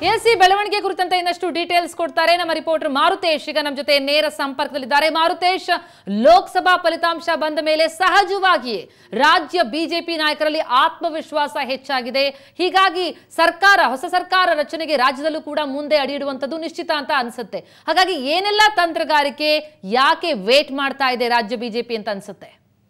S ಈ ಬೆಳವಣಿಗೆ ಕುರಿತಂತೆ ಇನ್ನಷ್ಟು ಡೀಟೇಲ್ಸ್ ಕೊಡ್ತಾರೆ ನಮ್ಮ ರಿಪೋರ್ಟರ್ ಮಾರುತೇಶ್ ಈಗ ನಮ್ಮ ಜೊತೆ ನೇರ ಸಂಪರ್ಕದಲ್ಲಿದ್ದಾರೆ ಮಾರುತೇಶ್ ಲೋಕಸಭಾ ಫಲಿತಾಂಶ ಬಂದ ಮೇಲೆ ಸಹಜವಾಗಿಯೇ ರಾಜ್ಯ ಬಿಜೆಪಿ ನಾಯಕರಲ್ಲಿ ಆತ್ಮವಿಶ್ವಾಸ ಹೆಚ್ಚಾಗಿದೆ ಹೀಗಾಗಿ ಸರ್ಕಾರ ಹೊಸ ಸರ್ಕಾರ ರಚನೆಗೆ ರಾಜ್ಯದಲ್ಲೂ ಕೂಡ ಮುಂದೆ ಅಡಿಯಿಡುವಂಥದ್ದು ನಿಶ್ಚಿತ ಅಂತ ಅನ್ಸುತ್ತೆ ಹಾಗಾಗಿ ಏನೆಲ್ಲ ತಂತ್ರಗಾರಿಕೆ ಯಾಕೆ ವೇಟ್ ಮಾಡ್ತಾ ಇದೆ ರಾಜ್ಯ ಬಿಜೆಪಿ ಅಂತ ಅನ್ಸುತ್ತೆ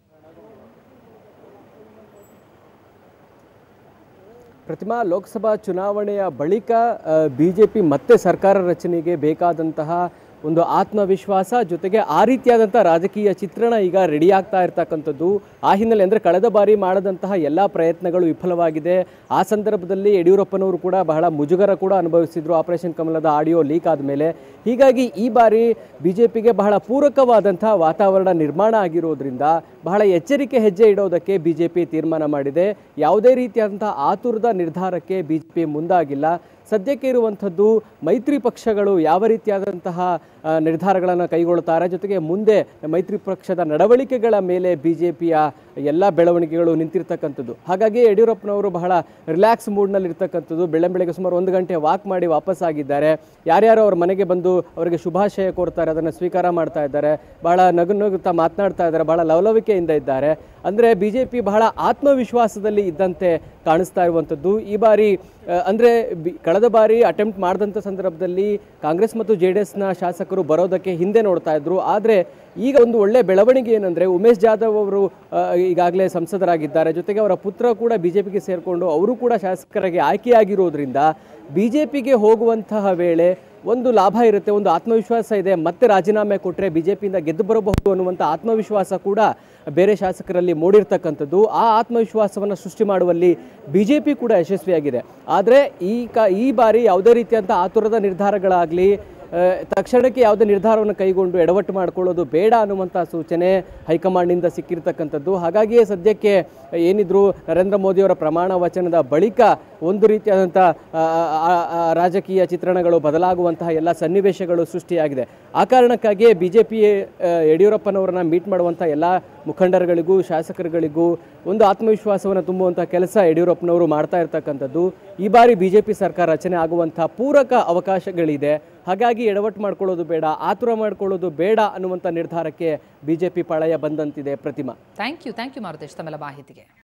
ಪ್ರತಿಮಾ ಲೋಕಸಭಾ ಚುನಾವಣೆಯ ಬಳಿಕ ಬಿ ಜೆ ಪಿ ಮತ್ತೆ ಸರ್ಕಾರ ರಚನೆಗೆ ಬೇಕಾದಂತಹ ಒಂದು ಆತ್ಮವಿಶ್ವಾಸ ಜೊತೆಗೆ ಆ ರೀತಿಯಾದಂಥ ರಾಜಕೀಯ ಚಿತ್ರಣ ಈಗ ರೆಡಿ ಆಗ್ತಾ ಇರ್ತಕ್ಕಂಥದ್ದು ಆ ಹಿನ್ನೆಲೆ ಅಂದರೆ ಕಳೆದ ಬಾರಿ ಮಾಡದಂತಹ ಎಲ್ಲ ಪ್ರಯತ್ನಗಳು ವಿಫಲವಾಗಿದೆ ಆ ಸಂದರ್ಭದಲ್ಲಿ ಯಡಿಯೂರಪ್ಪನವರು ಕೂಡ ಬಹಳ ಮುಜುಗರ ಕೂಡ ಅನುಭವಿಸಿದ್ರು ಆಪರೇಷನ್ ಕಮಲದ ಆಡಿಯೋ ಲೀಕ್ ಆದಮೇಲೆ ಹೀಗಾಗಿ ಈ ಬಾರಿ ಬಿ ಜೆ ಪಿಗೆ ಬಹಳ ಪೂರಕವಾದಂತಹ ವಾತಾವರಣ ನಿರ್ಮಾಣ ಆಗಿರೋದ್ರಿಂದ ಬಹಳ ಎಚ್ಚರಿಕೆ ಹೆಜ್ಜೆ ಇಡೋದಕ್ಕೆ ಬಿ ಜೆ ಪಿ ತೀರ್ಮಾನ ಮಾಡಿದೆ ಯಾವುದೇ ರೀತಿಯಾದಂತಹ ಆತುರದ ನಿರ್ಧಾರಕ್ಕೆ ಬಿ ಜೆ ಪಿ ಮುಂದಾಗಿಲ್ಲ ಸದ್ಯಕ್ಕೆ ಇರುವಂಥದ್ದು ಮೈತ್ರಿ ಪಕ್ಷಗಳು ಯಾವ ರೀತಿಯಾದಂತಹ ನಿರ್ಧಾರಗಳನ್ನು ಕೈಗೊಳ್ಳುತ್ತಾರೆ ಜೊತೆಗೆ ಮುಂದೆ ಮೈತ್ರಿ ಪಕ್ಷದ ನಡವಳಿಕೆಗಳ ಮೇಲೆ ಬಿ ಜೆ ಪಿಯ ಎಲ್ಲ ಬೆಳವಣಿಗೆಗಳು ನಿಂತಿರ್ತಕ್ಕಂಥದ್ದು ಹಾಗಾಗಿ ಯಡಿಯೂರಪ್ಪನವರು ಬಹಳ ರಿಲ್ಯಾಕ್ಸ್ ಮೂಡ್ನಲ್ಲಿ ಇರ್ತಕ್ಕಂಥದ್ದು ಬೆಳ್ಳಂಬೆಳಗ್ಗೆ ಸುಮಾರು ಒಂದು ಗಂಟೆ ವಾಕ್ ಮಾಡಿ ವಾಪಸ್ ಆಗಿದ್ದಾರೆ ಯಾರ್ಯಾರು ಅವ್ರ ಮನೆಗೆ ಬಂದು ಅವರಿಗೆ ಶುಭಾಶಯ ಕೋರ್ತಾರೆ ಅದನ್ನು ಸ್ವೀಕಾರ ಮಾಡ್ತಾ ಇದ್ದಾರೆ ಬಹಳ ನಗು ನಗುತ್ತಾ ಮಾತನಾಡ್ತಾ ಇದ್ದಾರೆ ಬಹಳ ಲವಲವಿಕೆಯಿಂದ ಇದ್ದಾರೆ ಅಂದರೆ ಬಿ ಜೆ ಪಿ ಬಹಳ ಆತ್ಮವಿಶ್ವಾಸದಲ್ಲಿ ಇದ್ದಂತೆ ಕಾಣಿಸ್ತಾ ಇರುವಂಥದ್ದು ಈ ಬಾರಿ ಆ, ಅಂದರೆ ಬಿ ಕಳೆದ ಬಾರಿ ಅಟೆಂಪ್ಟ್ ಮಾಡಿದಂಥ ಸಂದರ್ಭದಲ್ಲಿ ಕಾಂಗ್ರೆಸ್ ಮತ್ತು ಜೆ ಡಿ ಎಸ್ನ ಶಾಸಕರು ಬರೋದಕ್ಕೆ ಹಿಂದೆ ನೋಡ್ತಾ ಇದ್ರು ಆದರೆ ಈಗ ಒಂದು ಒಳ್ಳೆ ಬೆಳವಣಿಗೆ ಏನಂದರೆ ಉಮೇಶ್ ಜಾಧವ್ ಅವರು ಈಗಾಗಲೇ ಸಂಸದರಾಗಿದ್ದಾರೆ ಜೊತೆಗೆ ಅವರ ಪುತ್ರ ಕೂಡ ಬಿ ಜೆ ಪಿಗೆ ಸೇರಿಕೊಂಡು ಅವರು ಕೂಡ ಶಾಸಕರಾಗಿ ಆಯ್ಕೆಯಾಗಿರೋದ್ರಿಂದ ಬಿ ಜೆ ಪಿಗೆ ಹೋಗುವಂತಹ ವೇಳೆ ಒಂದು ಲಾಭ ಇರುತ್ತೆ ಒಂದು ಆತ್ಮವಿಶ್ವಾಸ ಇದೆ ಮತ್ತೆ ರಾಜೀನಾಮೆ ಕೊಟ್ಟರೆ ಬಿ ಜೆ ಪಿಯಿಂದ ಗೆದ್ದು ಬರಬಹುದು ಅನ್ನುವಂಥ ಆತ್ಮವಿಶ್ವಾಸ ಕೂಡ ಬೇರೆ ಶಾಸಕರಲ್ಲಿ ಮೂಡಿರ್ತಕ್ಕಂಥದ್ದು ಆ ಆತ್ಮವಿಶ್ವಾಸವನ್ನು ಸೃಷ್ಟಿ ಮಾಡುವಲ್ಲಿ ಬಿ ಜೆ ಪಿ ಕೂಡ ಯಶಸ್ವಿಯಾಗಿದೆ ಆದರೆ ಈ ಕ ಈ ಬಾರಿ ಯಾವುದೇ ರೀತಿಯಂಥ ಆತುರದ ನಿರ್ಧಾರಗಳಾಗಲಿ ಆ, ತಕ್ಷಣಕ್ಕೆ ಯಾವುದೇ ನಿರ್ಧಾರವನ್ನು ಕೈಗೊಂಡು ಎಡವಟ್ಟು ಮಾಡಿಕೊಳ್ಳೋದು ಬೇಡ ಅನ್ನುವಂಥ ಸೂಚನೆ ಹೈಕಮಾಂಡ್ನಿಂದ ಸಿಕ್ಕಿರ್ತಕ್ಕಂಥದ್ದು ಹಾಗಾಗಿಯೇ ಸದ್ಯಕ್ಕೆ ಏನಿದ್ರು ನರೇಂದ್ರ ಮೋದಿಯವರ ಪ್ರಮಾಣ ವಚನದ ಬಳಿಕ ಒಂದು ರೀತಿಯಾದಂಥ ಆ, ಆ, ಆ, ರಾಜಕೀಯ ಚಿತ್ರಣಗಳು ಬದಲಾಗುವಂತಹ ಎಲ್ಲ ಸನ್ನಿವೇಶಗಳು ಸೃಷ್ಟಿಯಾಗಿದೆ ಆ ಕಾರಣಕ್ಕಾಗಿಯೇ ಬಿ ಜೆ ಪಿ ಯಡಿಯೂರಪ್ಪನವರನ್ನ ಮೀಟ್ ಮಾಡುವಂಥ ಎಲ್ಲ ಮುಖಂಡರುಗಳಿಗೂ ಶಾಸಕರುಗಳಿಗೂ ಒಂದು ಆತ್ಮವಿಶ್ವಾಸವನ್ನು ತುಂಬುವಂಥ ಕೆಲಸ ಯಡಿಯೂರಪ್ಪನವರು ಮಾಡ್ತಾ ಇರ್ತಕ್ಕಂಥದ್ದು ಈ ಬಾರಿ ಬಿ ಜೆ ಪಿ ಸರ್ಕಾರ ರಚನೆ ಆಗುವಂಥ ಪೂರಕ ಅವಕಾಶಗಳಿದೆ ಹಾಗಾಗಿ ಎಡವಟ್ಟು ಮಾಡ್ಕೊಳ್ಳೋದು ಬೇಡ ಆತುರ ಮಾಡ್ಕೊಳ್ಳೋದು ಬೇಡ ಅನ್ನುವಂಥ ನಿರ್ಧಾರಕ್ಕೆ ಬಿ ಜೆ ಪಿ ಪಾಳಯ ಬಂದಂತಿದೆ Pratima thank you thank you Marutesh ತಮ್ಮೆಲ್ಲ ಮಾಹಿತಿಗೆ